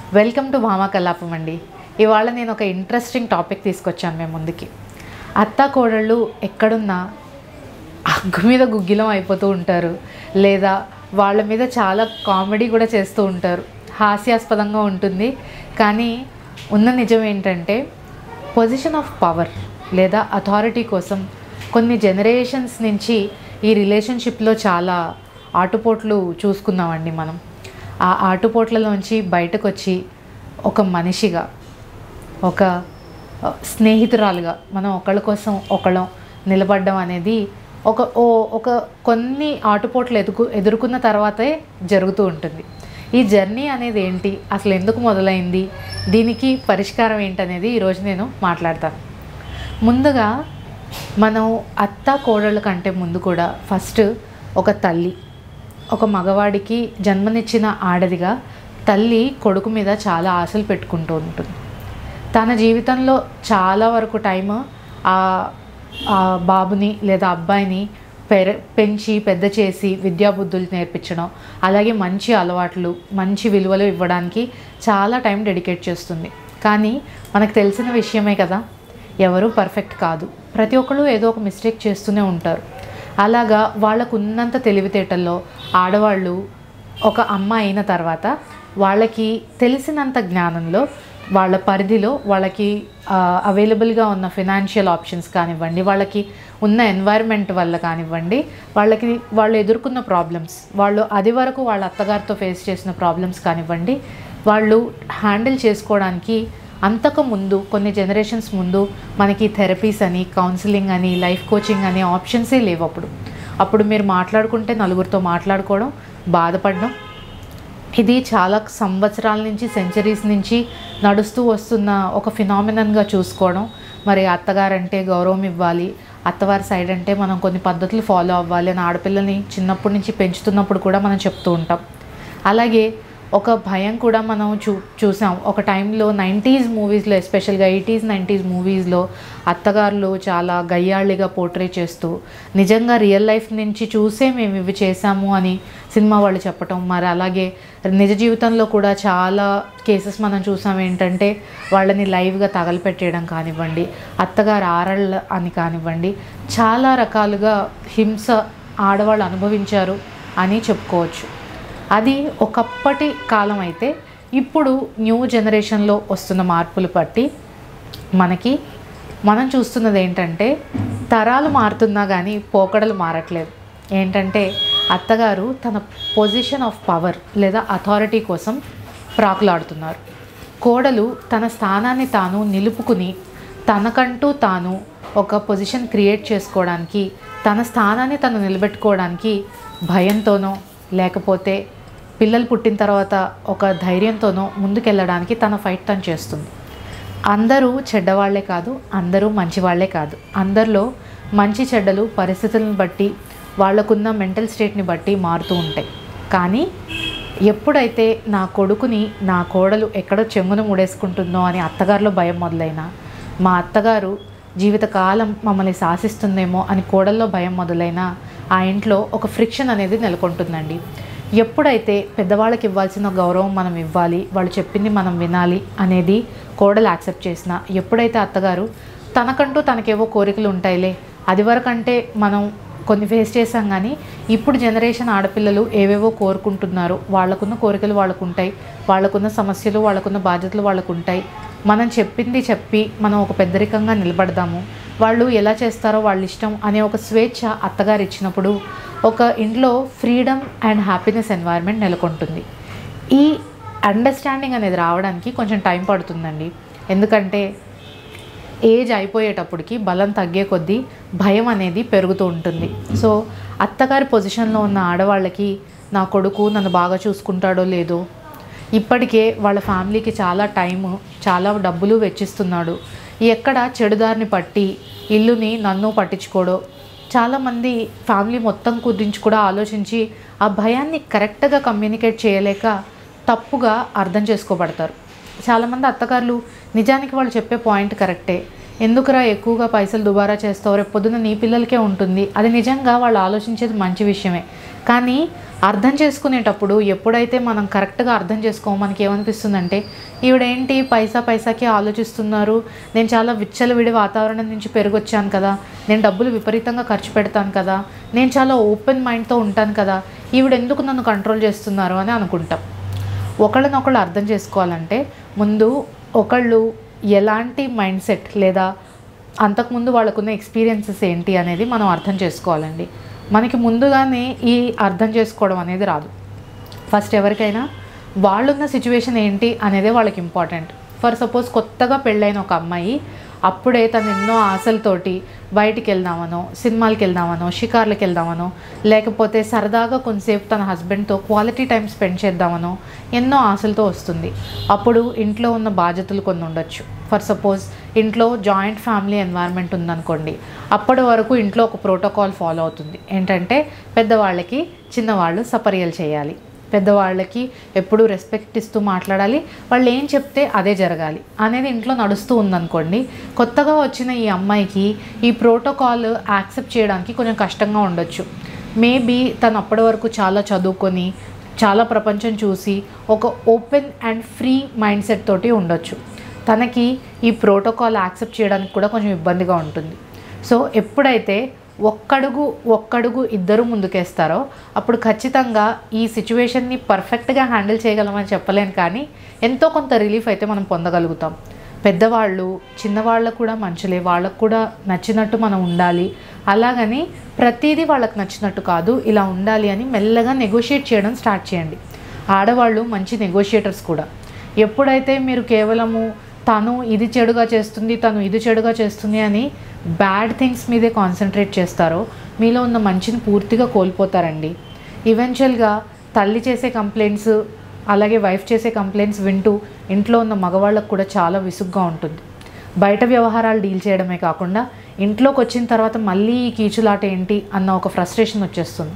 welcome to భామా కలాపం అండి ఇవాళ నేను ఒక ఇంట్రెస్టింగ్ టాపిక్ తీసుకొచ్చాను మేము ముందుకి అత్త కోడళ్ళు ఎక్కడున్నా అగ్గు మీద గుగ్గిలం అయిపోతూ ఉంటారు లేదా వాళ్ళ మీద చాలా కామెడీ కూడా చేస్తూ ఉంటారు హాస్యాస్పదంగా ఉంటుంది కానీ ఉన్న నిజం ఏంటంటే పొజిషన్ ఆఫ్ పవర్ లేదా అథారిటీ కోసం కొన్ని జనరేషన్స్ నుంచి ఈ రిలేషన్షిప్లో చాలా ఆటుపోట్లు చూసుకున్నామండి మనం ఆ ఆటుపోట్లలోంచి బయటకు వచ్చి ఒక మనిషిగా ఒక ఆ, స్నేహితురాలుగా మనం ఒకళ్ళ కోసం ఒకళ్ళం నిలబడడం అనేది ఒక ఓ ఒక కొన్ని ఆటుపోట్లు ఎదుగు ఎదుర్కొన్న తర్వాతే జరుగుతూ ఉంటుంది ఈ జర్నీ అనేది ఏంటి అసలు ఎందుకు మొదలైంది దీనికి పరిష్కారం ఏంటనేది ఈరోజు నేను మాట్లాడతాను ముందుగా మనం అత్త కోడళ్ళ కంటే ముందు కూడా ఫస్ట్ ఒక తల్లి ఒక మగవాడికి జన్మనిచ్చిన ఆడదిగా తల్లి కొడుకు మీద చాలా ఆశలు పెట్టుకుంటూ ఉంటుంది తన జీవితంలో చాలా వరకు టైం ఆ ఆ బాబుని లేదా అబ్బాయిని పెర పెంచి పెద్ద చేసి విద్యాబుద్ధులు నేర్పించడం అలాగే మంచి అలవాట్లు మంచి విలువలు ఇవ్వడానికి చాలా టైం డెడికేట్ చేస్తుంది కానీ మనకు తెలిసిన విషయమే కదా ఎవరు పర్ఫెక్ట్ కాదు ప్రతి ఒక్కరు ఏదో ఒక మిస్టేక్ చేస్తూనే ఉంటారు అలాగా వాళ్ళకు ఉన్నంత తెలివితేటల్లో ఆడవాళ్ళు ఒక అమ్మ అయిన తర్వాత వాళ్ళకి తెలిసినంత జ్ఞానంలో వాళ్ళ పరిధిలో వాళ్ళకి అవైలబుల్గా ఉన్న ఫినాన్షియల్ ఆప్షన్స్ కానివ్వండి వాళ్ళకి ఉన్న ఎన్వైర్న్మెంట్ వల్ల కానివ్వండి వాళ్ళకి వాళ్ళు ఎదుర్కొన్న ప్రాబ్లమ్స్ వాళ్ళు అది వరకు వాళ్ళ అత్తగారితో ఫేస్ చేసిన ప్రాబ్లమ్స్ కానివ్వండి వాళ్ళు హ్యాండిల్ చేసుకోవడానికి అంతకు ముందు కొన్ని జనరేషన్స్ ముందు మనకి థెరపీస్ అని కౌన్సిలింగ్ అని లైఫ్ కోచింగ్ అనే ఆప్షన్సే లేవు అప్పుడు అప్పుడు మీరు మాట్లాడుకుంటే నలుగురితో మాట్లాడుకోవడం బాధపడడం ఇది చాలా సంవత్సరాల నుంచి సెంచరీస్ నుంచి నడుస్తూ వస్తున్న ఒక ఫినామినన్గా చూసుకోవడం మరి అత్తగారంటే గౌరవం ఇవ్వాలి అత్తవారి సైడ్ అంటే మనం కొన్ని పద్ధతులు ఫాలో అవ్వాలి అని ఆడపిల్లని చిన్నప్పటి నుంచి పెంచుతున్నప్పుడు కూడా మనం చెప్తూ ఉంటాం అలాగే ఒక భయం కూడా మనం చూ చూసాం ఒక టైంలో నైంటీస్ మూవీస్లో ఎస్పెషల్గా ఎయిటీస్ నైంటీస్ మూవీస్లో అత్తగారులు చాలా గయ్యాళ్ళిగా పోర్ట్రే చేస్తూ నిజంగా రియల్ లైఫ్ నుంచి చూసే మేము ఇవి చేశాము అని సినిమా వాళ్ళు చెప్పటం మరి అలాగే నిజ జీవితంలో కూడా చాలా కేసెస్ మనం చూసాం ఏంటంటే వాళ్ళని లైవ్గా తగలపెట్టేయడం కానివ్వండి అత్తగారు ఆరళ్ళ అని కానివ్వండి చాలా రకాలుగా హింస ఆడవాళ్ళు అనుభవించారు అని చెప్పుకోవచ్చు అది ఒకప్పటి కాలం అయితే ఇప్పుడు న్యూ జనరేషన్లో వస్తున్న మార్పులు బట్టి మనకి మనం చూస్తున్నది ఏంటంటే తరాలు మారుతున్నా కానీ పోకడలు మారట్లేదు ఏంటంటే అత్తగారు తన పొజిషన్ ఆఫ్ పవర్ లేదా అథారిటీ కోసం ప్రాకులాడుతున్నారు కోడలు తన స్థానాన్ని తాను నిలుపుకుని తనకంటూ తాను ఒక పొజిషన్ క్రియేట్ చేసుకోవడానికి తన స్థానాన్ని తను నిలబెట్టుకోవడానికి భయంతోనో లేకపోతే పిల్లలు పుట్టిన తర్వాత ఒక ధైర్యంతోనో ముందుకెళ్ళడానికి తన ఫైట్ తను చేస్తుంది అందరూ చెడ్డవాళ్లే కాదు అందరూ మంచివాళ్లే కాదు అందరిలో మంచి చెడ్డలు పరిస్థితులను బట్టి వాళ్ళకున్న మెంటల్ స్టేట్ని బట్టి మారుతూ ఉంటాయి కానీ ఎప్పుడైతే నా కొడుకుని నా కోడలు ఎక్కడో చెంగును ముడేసుకుంటుందో అని అత్తగారిలో భయం మొదలైనా మా అత్తగారు జీవితకాలం మమ్మల్ని శాసిస్తుందేమో అని కోడల్లో భయం మొదలైనా ఆ ఇంట్లో ఒక ఫ్రిక్షన్ అనేది నెలకొంటుందండి ఎప్పుడైతే పెద్దవాళ్ళకి ఇవ్వాల్సిన గౌరవం మనం ఇవ్వాలి వాళ్ళు చెప్పింది మనం వినాలి అనేది కోడలు యాక్సెప్ట్ చేసిన ఎప్పుడైతే అత్తగారు తనకంటూ తనకేవో కోరికలు ఉంటాయిలే అది వరకంటే మనం కొన్ని ఫేస్ చేసాం కానీ ఇప్పుడు జనరేషన్ ఆడపిల్లలు ఏవేవో కోరుకుంటున్నారు వాళ్ళకున్న కోరికలు వాళ్ళకు ఉంటాయి వాళ్ళకున్న సమస్యలు వాళ్ళకున్న బాధ్యతలు వాళ్ళకు ఉంటాయి మనం చెప్పింది చెప్పి మనం ఒక పెద్దరికంగా నిలబడదాము వాళ్ళు ఎలా చేస్తారో వాళ్ళ ఇష్టం అనే ఒక స్వేచ్ఛ అత్తగారు ఇచ్చినప్పుడు ఒక ఇంట్లో ఫ్రీడమ్ అండ్ హ్యాపీనెస్ ఎన్వైర్న్మెంట్ నెలకొంటుంది ఈ అండర్స్టాండింగ్ అనేది రావడానికి కొంచెం టైం పడుతుందండి ఎందుకంటే ఏజ్ అయిపోయేటప్పటికి బలం తగ్గే కొద్దీ భయం అనేది పెరుగుతూ ఉంటుంది సో అత్తగారి పొజిషన్లో ఉన్న ఆడవాళ్ళకి నా కొడుకు నన్ను బాగా చూసుకుంటాడో లేదో ఇప్పటికే వాళ్ళ ఫ్యామిలీకి చాలా టైము చాలా డబ్బులు వెచ్చిస్తున్నాడు ఎక్కడ చెడుదారిని పట్టి ఇల్లుని నన్ను పట్టించుకోడో చాలామంది ఫ్యామిలీ మొత్తం గురించి కూడా ఆలోచించి ఆ భయాన్ని కరెక్ట్గా కమ్యూనికేట్ చేయలేక తప్పుగా అర్థం చేసుకోబడతారు చాలామంది అత్తగారులు నిజానికి వాళ్ళు చెప్పే పాయింట్ కరెక్టే ఎందుకురా ఎక్కువగా పైసలు దుబారా చేస్తావు రేపు పొద్దున నీ పిల్లలకే ఉంటుంది అది నిజంగా వాళ్ళు ఆలోచించేది మంచి విషయమే కానీ అర్థం చేసుకునేటప్పుడు ఎప్పుడైతే మనం కరెక్ట్గా అర్థం చేసుకో మనకి ఏమనిపిస్తుందంటే ఈవిడేంటి పైసా పైసాకి ఆలోచిస్తున్నారు నేను చాలా విచ్చలవిడి వాతావరణం నుంచి పెరిగొచ్చాను కదా నేను డబ్బులు విపరీతంగా ఖర్చు పెడతాను కదా నేను చాలా ఓపెన్ మైండ్తో ఉంటాను కదా ఈవిడ ఎందుకు నన్ను కంట్రోల్ చేస్తున్నారు అని అనుకుంటాం ఒకళ్ళనొకళ్ళు అర్థం చేసుకోవాలంటే ముందు ఒకళ్ళు ఎలాంటి మైండ్ సెట్ లేదా అంతకుముందు వాళ్ళకున్న ఎక్స్పీరియన్సెస్ ఏంటి అనేది మనం అర్థం చేసుకోవాలండి మనకి ముందుగానే ఈ అర్థం చేసుకోవడం అనేది రాదు ఫస్ట్ ఎవరికైనా వాళ్ళున్న సిచ్యువేషన్ ఏంటి అనేదే వాళ్ళకి ఇంపార్టెంట్ ఫర్ సపోజ్ కొత్తగా పెళ్ళైన ఒక అమ్మాయి అప్పుడే తను ఎన్నో ఆశలతోటి బయటికి వెళ్దామనో సినిమాలకి వెళ్దామనో షికార్లకు వెళ్దామనో లేకపోతే సరదాగా కొంతసేపు తన హస్బెండ్తో క్వాలిటీ టైం స్పెండ్ చేద్దామనో ఎన్నో ఆశలతో వస్తుంది అప్పుడు ఇంట్లో ఉన్న బాధ్యతలు కొన్ని ఉండొచ్చు ఫర్ సపోజ్ ఇంట్లో జాయింట్ ఫ్యామిలీ ఎన్వైర్న్మెంట్ ఉందనుకోండి అప్పటి వరకు ఇంట్లో ఒక ప్రోటోకాల్ ఫాలో అవుతుంది ఏంటంటే పెద్దవాళ్ళకి చిన్నవాళ్ళు సపర్యలు చేయాలి పెద్దవాళ్ళకి ఎప్పుడూ రెస్పెక్ట్ ఇస్తూ మాట్లాడాలి వాళ్ళు ఏం చెప్తే అదే జరగాలి అనేది ఇంట్లో నడుస్తూ ఉందనుకోండి కొత్తగా వచ్చిన ఈ అమ్మాయికి ఈ ప్రోటోకాల్ యాక్సెప్ట్ చేయడానికి కొంచెం కష్టంగా ఉండొచ్చు మేబీ తను అప్పటి వరకు చాలా చదువుకొని చాలా ప్రపంచం చూసి ఒక open and free mindset తోటి ఉండొచ్చు తనకి ఈ ప్రోటోకాల్ యాక్సెప్ట్ చేయడానికి కూడా కొంచెం ఇబ్బందిగా ఉంటుంది సో ఎప్పుడైతే ఒక్కడుగు ఒక్కడుగు ఇద్దరు ముందుకేస్తారో అప్పుడు ఖచ్చితంగా ఈ సిచ్యువేషన్ని పర్ఫెక్ట్గా హ్యాండిల్ చేయగలమని చెప్పలేను కానీ ఎంతో కొంత రిలీఫ్ అయితే మనం పొందగలుగుతాం పెద్దవాళ్ళు చిన్నవాళ్ళకు కూడా మంచులే వాళ్ళకు కూడా నచ్చినట్టు మనం ఉండాలి అలాగని ప్రతిదీ వాళ్ళకి నచ్చినట్టు కాదు ఇలా ఉండాలి అని మెల్లగా నెగోషియేట్ చేయడం స్టార్ట్ చేయండి ఆడవాళ్ళు మంచి నెగోషియేటర్స్ కూడా ఎప్పుడైతే మీరు కేవలము తను ఇది చెడుగా చేస్తుంది తను ఇది చెడుగా చేస్తుంది అని బ్యాడ్ థింగ్స్ మీదే కాన్సన్ట్రేట్ చేస్తారో మీలో ఉన్న మంచిని పూర్తిగా కోల్పోతారండి ఈవెన్చువల్గా తల్లి చేసే కంప్లైంట్స్ అలాగే వైఫ్ చేసే కంప్లైంట్స్ వింటూ ఇంట్లో ఉన్న మగవాళ్ళకు కూడా చాలా విసుగ్గా ఉంటుంది బయట వ్యవహారాలు డీల్ చేయడమే కాకుండా ఇంట్లోకి వచ్చిన తర్వాత మళ్ళీ ఈ కీచులాట ఏంటి అన్న ఒక ఫ్రస్ట్రేషన్ వచ్చేస్తుంది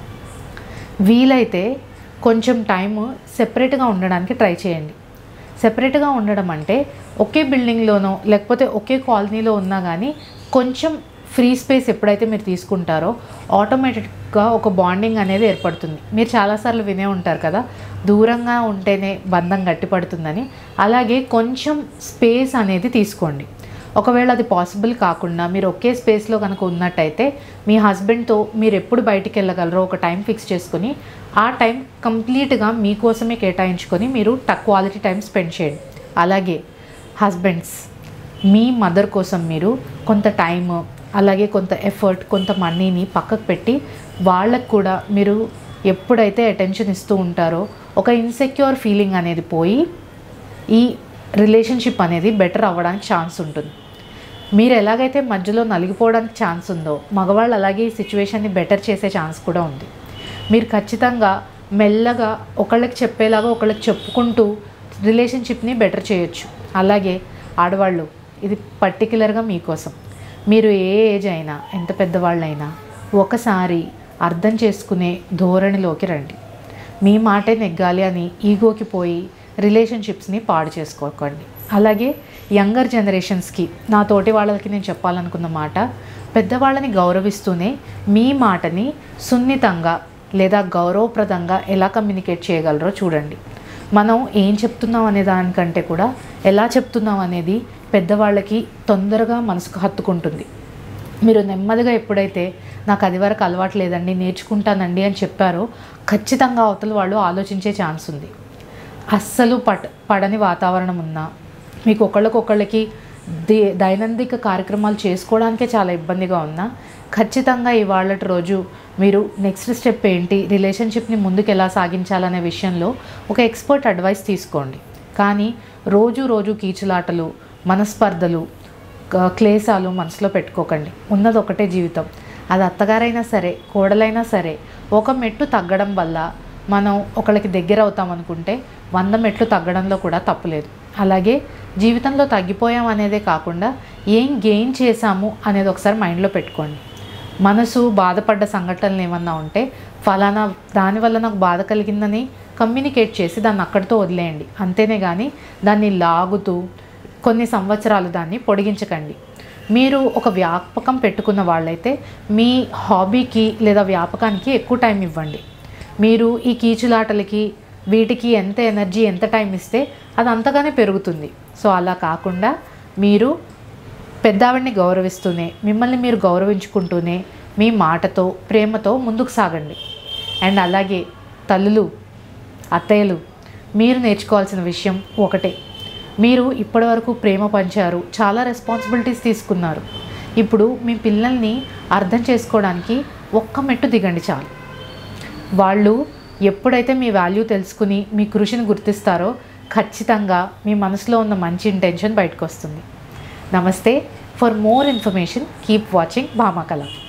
వీలైతే కొంచెం టైము సెపరేట్గా ఉండడానికి ట్రై చేయండి సెపరేట్గా ఉండడం అంటే ఒకే బిల్డింగ్లోనో లేకపోతే ఒకే కాలనీలో ఉన్నా కానీ కొంచెం ఫ్రీ స్పేస్ ఎప్పుడైతే మీరు తీసుకుంటారో ఆటోమేటిక్గా ఒక బాండింగ్ అనేది ఏర్పడుతుంది మీరు చాలాసార్లు వినే ఉంటారు కదా దూరంగా ఉంటేనే బంధం గట్టిపడుతుందని అలాగే కొంచెం స్పేస్ అనేది తీసుకోండి ఒకవేళ అది పాసిబుల్ కాకుండా మీరు ఒకే స్పేస్లో కనుక ఉన్నట్టయితే మీ హస్బెండ్తో మీరు ఎప్పుడు బయటికి వెళ్ళగలరో ఒక టైం ఫిక్స్ చేసుకుని ఆ టైం కంప్లీట్గా మీకోసమే కేటాయించుకొని మీరు టక్ క్వాలిటీ టైం స్పెండ్ చేయండి అలాగే హస్బెండ్స్ మీ మదర్ కోసం మీరు కొంత టైం అలాగే కొంత ఎఫర్ట్ కొంత మనీని పక్కకు పెట్టి వాళ్ళకు కూడా మీరు ఎప్పుడైతే అటెన్షన్ ఇస్తూ ఉంటారో ఒక ఇన్సెక్యూర్ ఫీలింగ్ అనేది పోయి ఈ రిలేషన్షిప్ అనేది బెటర్ అవ్వడానికి ఛాన్స్ ఉంటుంది మీరు ఎలాగైతే మధ్యలో నలిగిపోవడానికి ఛాన్స్ ఉందో మగవాళ్ళు అలాగే ఈ సిచ్యువేషన్ని బెటర్ చేసే ఛాన్స్ కూడా ఉంది మీరు ఖచ్చితంగా మెల్లగా ఒకళ్ళకి చెప్పేలాగా ఒకళ్ళకి చెప్పుకుంటూ రిలేషన్షిప్ని బెటర్ చేయొచ్చు అలాగే ఆడవాళ్ళు ఇది పర్టికులర్గా మీకోసం మీరు ఏ ఏజ్ అయినా ఎంత పెద్దవాళ్ళైనా ఒకసారి అర్థం చేసుకునే ధోరణిలోకి రండి మీ మాటే నెగ్గాలి అని ఈగోకి పోయి రిలేషన్షిప్స్ని పాడు చేసుకోకండి అలాగే యంగర్ జనరేషన్స్కి నా తోటి వాళ్ళకి నేను చెప్పాలనుకున్న మాట పెద్దవాళ్ళని గౌరవిస్తూనే మీ మాటని సున్నితంగా లేదా గౌరవప్రదంగా ఎలా కమ్యూనికేట్ చేయగలరో చూడండి మనం ఏం చెప్తున్నాం అనే దానికంటే కూడా ఎలా చెప్తున్నాం అనేది పెద్దవాళ్ళకి తొందరగా మనసుకు హత్తుకుంటుంది మీరు నెమ్మదిగా ఎప్పుడైతే నాకు అది వరకు అలవాటు లేదండి నేర్చుకుంటానండి అని చెప్పారో ఖచ్చితంగా అవతల వాళ్ళు ఆలోచించే ఛాన్స్ ఉంది అస్సలు పట్ పడని వాతావరణం ఉన్నా మీకు ఒకళ్ళకొకళ్ళకి దే దైనందిక కార్యక్రమాలు చేసుకోవడానికే చాలా ఇబ్బందిగా ఉన్నా ఖచ్చితంగా ఇవాళటి రోజు మీరు నెక్స్ట్ స్టెప్ ఏంటి రిలేషన్షిప్ని ముందుకు ఎలా సాగించాలనే విషయంలో ఒక ఎక్స్పర్ట్ అడ్వైస్ తీసుకోండి కానీ రోజు రోజు కీచులాటలు మనస్పర్ధలు క- క్లేశాలు మనసులో పెట్టుకోకండి ఉన్నది ఒకటే జీవితం అది అత్తగారైనా సరే కోడలైనా సరే ఒక మెట్టు తగ్గడం వల్ల మనం ఒకళ్ళకి దగ్గర అవుతాం అనుకుంటే వంద మెట్లు తగ్గడంలో కూడా తప్పులేదు అలాగే జీవితంలో తగ్గిపోయాం అనేదే కాకుండా ఏం గెయిన్ చేశాము అనేది ఒకసారి మైండ్లో పెట్టుకోండి మనసు బాధపడ్డ సంఘటనలు ఏమన్నా ఉంటే ఫలానా దానివల్ల నాకు బాధ కలిగిందని కమ్యూనికేట్ చేసి దాన్ని అక్కడితో వదిలేయండి అంతేనే కానీ దాన్ని లాగుతూ కొన్ని సంవత్సరాలు దాన్ని పొడిగించకండి మీరు ఒక వ్యాపకం పెట్టుకున్న వాళ్ళైతే మీ హాబీకి లేదా వ్యాపకానికి ఎక్కువ టైం ఇవ్వండి మీరు ఈ కీచులాటలకి వీటికి ఎంత ఎనర్జీ ఎంత టైం ఇస్తే అది అంతగానే పెరుగుతుంది సో అలా కాకుండా మీరు పెద్దావిడిని గౌరవిస్తూనే మిమ్మల్ని మీరు గౌరవించుకుంటూనే మీ మాటతో ప్రేమతో ముందుకు సాగండి అండ్ అలాగే తల్లులు అత్తయ్యలు మీరు నేర్చుకోవాల్సిన విషయం ఒకటే మీరు ఇప్పటివరకు ప్రేమ పంచారు చాలా రెస్పాన్సిబిలిటీస్ తీసుకున్నారు ఇప్పుడు మీ పిల్లల్ని అర్థం చేసుకోవడానికి ఒక్క మెట్టు దిగండి చాలు వాళ్ళు ఎప్పుడైతే మీ వాల్యూ తెలుసుకుని మీ కృషిని గుర్తిస్తారో ఖచ్చితంగా మీ మనసులో ఉన్న మంచి ఇంటెన్షన్ బయటకు వస్తుంది నమస్తే for more information keep watching భామాకళ